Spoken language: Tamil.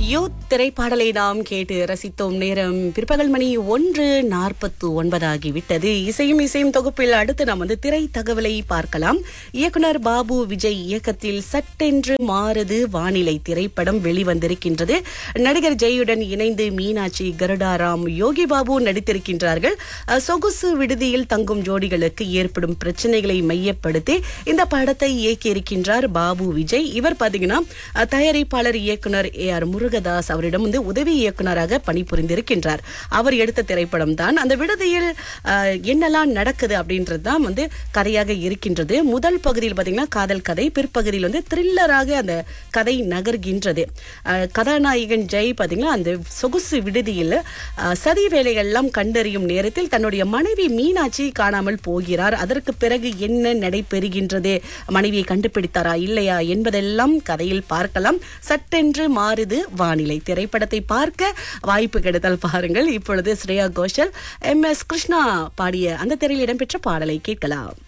யூத் திரைப்பாடலை நாம் கேட்டு ரசித்தோம் நேரம் பிற்பகல் மணி ஒன்று நாற்பத்து ஒன்பதாகி விட்டது இசையும் இசையும் தொகுப்பில் அடுத்து நாம் வந்து திரை தகவலை பார்க்கலாம் இயக்குனர் பாபு விஜய் இயக்கத்தில் சட்டென்று மாறுது வானிலை திரைப்படம் வெளிவந்திருக்கின்றது நடிகர் ஜெயுடன் இணைந்து மீனாட்சி கருடாராம் யோகி பாபு நடித்திருக்கின்றார்கள் அஹ், சொகுசு விடுதியில் தங்கும் ஜோடிகளுக்கு ஏற்படும் பிரச்சனைகளை மையப்படுத்தி இந்த படத்தை இயக்கியிருக்கின்றார் பாபு விஜய் இவர் பாத்தீங்கன்னா அஹ், தயாரிப்பாளர் இயக்குனர் ஏ ஆர் முருகதாஸ் அவரிடம் வந்து உதவி இயக்குனராக பணிபுரிந்திருக்கின்றார் அவர் எடுத்த திரைப்படம் தான் அந்த விடுதியில் அஹ், என்னெல்லாம் நடக்குது அப்படின்றது தான் வந்து கதையாக இருக்கின்றது முதல் பகுதியில் பாத்தீங்கன்னா காதல் கதை பிற்பகுதியில் வந்து த்ரில்லராக அந்த கதை நகர்கின்றது அஹ், கதாநாயகன் ஜெய் பாத்தீங்கன்னா அந்த சொகுசு விடுதியில் அஹ், சதி வேலைகள் எல்லாம் கண்டறியும் நேரத்தில் தன்னுடைய மனைவி மீனாட்சி காணாமல் போகிறார் அதற்கு பிறகு என்ன நடைபெறுகின்றது மனைவியை கண்டுபிடித்தாரா இல்லையா என்பதெல்லாம் கதையில் பார்க்கலாம் சட்டென்று மாறுது வானிலை திரைப்படத்தை பார்க்க வாய்ப்பு கிடைத்தால் பாருங்கள் இப்பொழுது ஸ்ரேயா கோஷல் எம் எஸ் கிருஷ்ணா பாடிய அந்த திரையில் இடம்பெற்ற பாடலை கேட்கலாம்